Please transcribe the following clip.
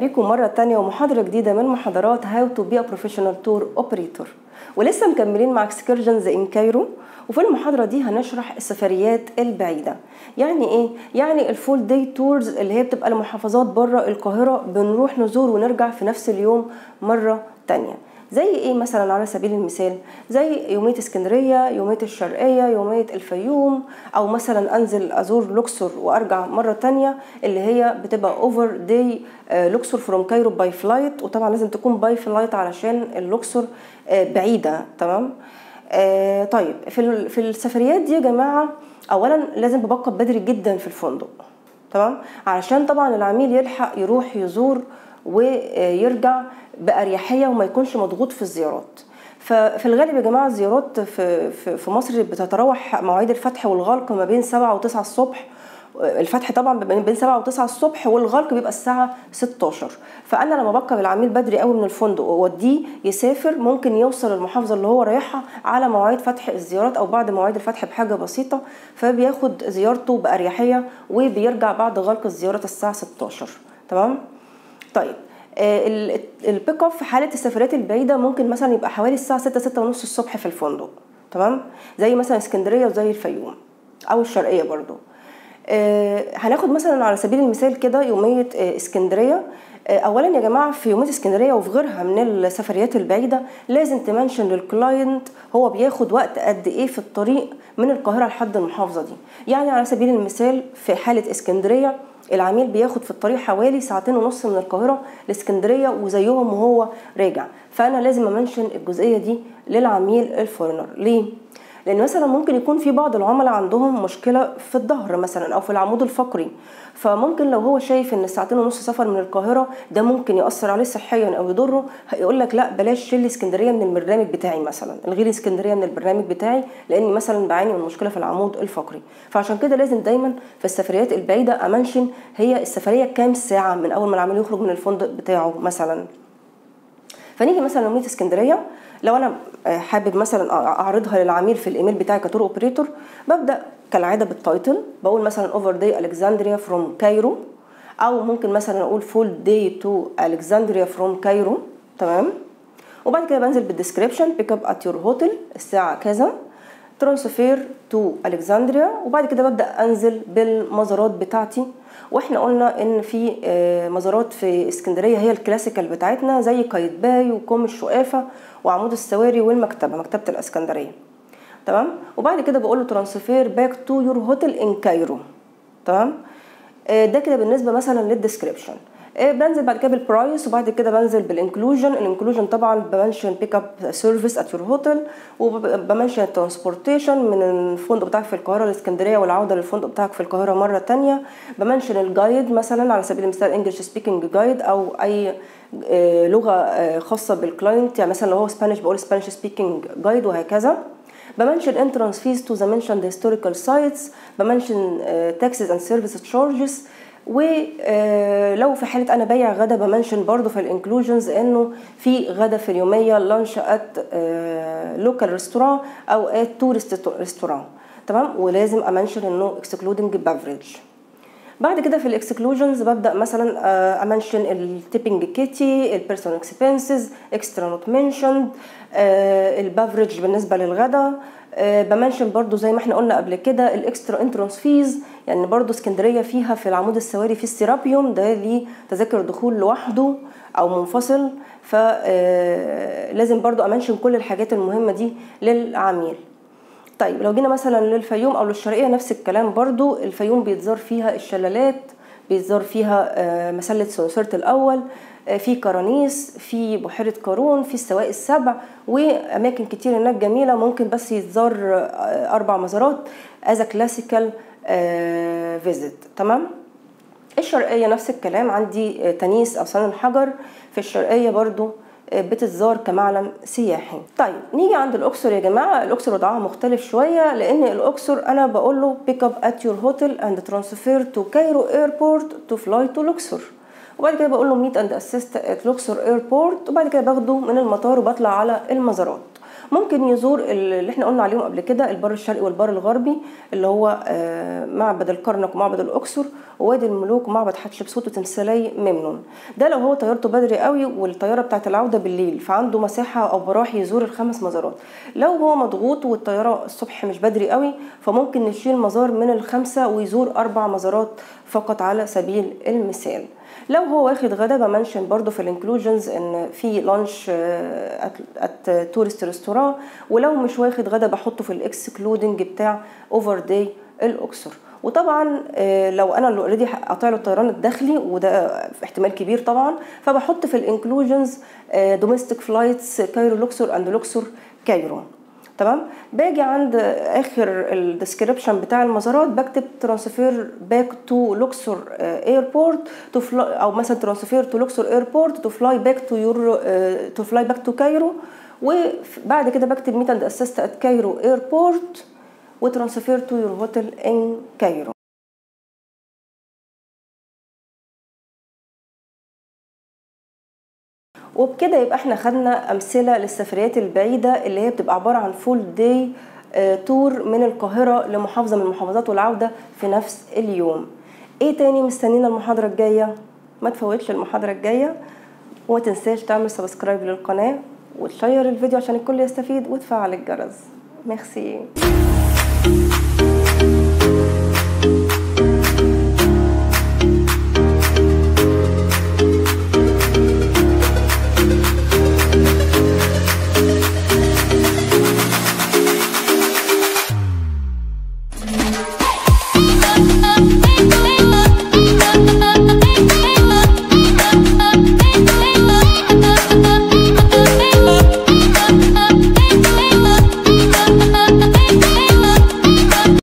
بيكم مرة تانية ومحاضرة جديدة من محاضرات How to be a professional tour operator ولسه مكملين مع excursions in Cairo وفي المحاضرة دي هنشرح السفريات البعيدة يعني ايه؟ يعني الفول داي تورز اللي هي بتبقى لمحافظات بره القاهرة بنروح نزور ونرجع في نفس اليوم مرة تانية زي ايه مثلا على سبيل المثال زي يوميه اسكندريه يوميه الشرقيه يوميه الفيوم او مثلا انزل ازور لوكسور وارجع مره تانية اللي هي بتبقى اوفر داي لوكسور فروم كايرو باي فلايت وطبعا لازم تكون باي فلايت علشان اللوكسور بعيده تمام آه طيب في في السفريات دي يا جماعه اولا لازم ببقى بدري جدا في الفندق تمام علشان طبعا العميل يلحق يروح يزور ويرجع بأريحية وما يكونش مضغوط في الزيارات ففي الغالب يا جماعة الزيارات في, في, في مصر بتتراوح مواعيد الفتح والغلق ما بين 7 و9 الصبح الفتح طبعا بين 7 و9 الصبح والغلق بيبقى الساعة 16 فأنا لما بركب العميل بدري قوي من الفندق وأوديه يسافر ممكن يوصل المحافظة اللي هو رايحها على مواعيد فتح الزيارات أو بعد مواعيد الفتح بحاجة بسيطة فبياخد زيارته بأريحية وبيرجع بعد غلق الزيارات الساعة 16 تمام؟ طيب البيك اب في حاله السفرات البعيده ممكن مثلا يبقى حوالي الساعه 6 6 ونص الصبح في الفندق تمام زي مثلا اسكندريه وزي الفيوم او الشرقيه برضو هناخد مثلا على سبيل المثال كده يوميه اسكندريه اولا يا جماعه في يوميه اسكندريه وفي غيرها من السفريات البعيده لازم تمنشن للكلاينت هو بياخد وقت قد ايه في الطريق من القاهره لحد المحافظه دي يعني على سبيل المثال في حاله اسكندريه العميل بياخد في الطريق حوالي ساعتين ونص من القاهره لاسكندريه وزيهم وهو راجع فانا لازم امنشن الجزئيه دي للعميل الفورنر ليه لان مثلا ممكن يكون في بعض العملاء عندهم مشكله في الظهر مثلا او في العمود الفقري فممكن لو هو شايف ان الساعتين ونص سفر من القاهره ده ممكن ياثر عليه صحيا او يضره هيقول لك لا بلاش شيل اسكندريه من البرنامج بتاعي مثلا الغي اسكندريه من البرنامج بتاعي لاني مثلا بعاني من مشكله في العمود الفقري فعشان كده لازم دايما في السفريات البعيده امنشن هي السفريه كام ساعه من اول ما العميل يخرج من الفندق بتاعه مثلا فنيجي مثلا يوميه اسكندريه لو انا حابب مثلا اعرضها للعميل في الايميل بتاعي كتور اوبريتور ببدا كالعاده بالتايتل بقول مثلا اوفر داي الكسندريا فروم كايرو او ممكن مثلا اقول فول داي تو الكسندريا فروم كايرو تمام وبعد كده بنزل بالديسكريبشن بيك اب ات يور هوتل الساعه كذا ترانسفير تو الكسندريا وبعد كده ببدا انزل بالمزارات بتاعتي واحنا قلنا ان في مزارات في اسكندريه هي الكلاسيكال بتاعتنا زي قايتباي وكوم الشقافه وعمود السواري والمكتبه مكتبه الاسكندريه تمام وبعد كده بقول له ترانسفير باك تو يور هوتل ان كايرو تمام ده كده بالنسبه مثلا للديسكريبشن بنزل بعد كده بالبرايس وبعد كده بنزل بالانكلوجن الانكلوجن طبعا بمنشن بيك اب سيرفيس ات يور هوتل وبمنشن الترانسبورتيشن من الفندق بتاعك في القاهره لاسكندريه والعوده للفندق بتاعك في القاهره مره تانية بمنشن الجايد مثلا على سبيل المثال انجلش سبيكنج جايد او اي لغه خاصه بالكلاينت يعني مثلا لو هو سبانيش بقول سبانيش سبيكنج جايد وهكذا بمنشن entrance fees to the mentioned historical sites بمنشن uh, taxes and service charges ولو في حاله انا بايع غدا بمنشن برضو في الانكلوجنز انه في غدا في اليوميه لانش ات لوكال ريستوران او ات تورست ريستوران تمام ولازم امنشن انه اكسكلودنج بافريج بعد كده في الاكسكلوجنز ببدا مثلا امنشن التيبنج كيتي البيرسونال اكسبنسز اكسترا نوت منشند البافريج بالنسبه للغدا أه بمنشن برضو زي ما احنا قلنا قبل كده الاكسترا انترانس فيز يعني برضو اسكندريه فيها في العمود السواري في السيرابيوم ده ليه تذاكر دخول لوحده او منفصل فلازم برضو امنشن كل الحاجات المهمه دي للعميل طيب لو جينا مثلا للفيوم او للشرقيه نفس الكلام برضو الفيوم بيتزار فيها الشلالات بيتزار فيها مسله سنسرة الاول في كرانيس في بحيرة قارون في السواق السبع وأماكن كتير هناك جميلة ممكن بس يتزار أربع مزارات از كلاسيكال فيزيت تمام الشرقية نفس الكلام عندي تنيس أوسان الحجر في الشرقية برضو بتتزار كمعلم سياحي طيب نيجي عند الاقصر يا جماعه الاقصر وضعها مختلف شويه لان الاقصر انا بقول له بيك اب ات يور هوتل اند ترانسفير تو كايرو ايربورت تو فلاي تو الاقصر وبعد كده بقول له ميت اند اسيست ات لوكسور ايربورت وبعد كده باخده من المطار وبطلع على المزارات ممكن يزور اللي احنا قلنا عليهم قبل كده البر الشرقي والبر الغربي اللي هو آه، معبد الكرنك ومعبد الاقصر ووادي الملوك ومعبد حتشبسوت وتمثالي ممنون ده لو هو طيارته بدري قوي والطياره بتاعت العوده بالليل فعنده مساحه او براح يزور الخمس مزارات لو هو مضغوط والطياره الصبح مش بدري قوي فممكن نشيل مزار من الخمسه ويزور اربع مزارات فقط على سبيل المثال لو هو واخد غدا بمنشن برضو في الانكلوجنز ان في لانش ات تورست ريستوران ولو مش واخد غدا بحطه في الاكسكلودنج بتاع اوفر داي الاقصر وطبعا آه، لو انا اللي اوريدي قاطع له الطيران الداخلي وده احتمال كبير طبعا فبحط في الانكلوجنز دوميستيك فلايتس كايرو لوكسور اند لوكسور كايرو تمام باجي عند اخر الديسكريبشن بتاع المزارات بكتب ترانسفير باك تو لوكسور ايربورت تو او مثلا ترانسفير تو لوكسور ايربورت تو فلاي باك تو يور تو فلاي باك تو كايرو وبعد كده بكتب ميت اند اسيست ات كايرو ايربورت وترانسفير تو يور هوتيل ان كايرو وبكده يبقى احنا خدنا امثله للسفريات البعيده اللي هي بتبقى عباره عن فول داي تور من القاهره لمحافظه من المحافظات والعوده في نفس اليوم ايه تاني مستنينا المحاضره الجايه ما تفوتش المحاضره الجايه وما تنساش تعمل سبسكرايب للقناه وتشير الفيديو عشان الكل يستفيد وتفعل الجرس ميرسي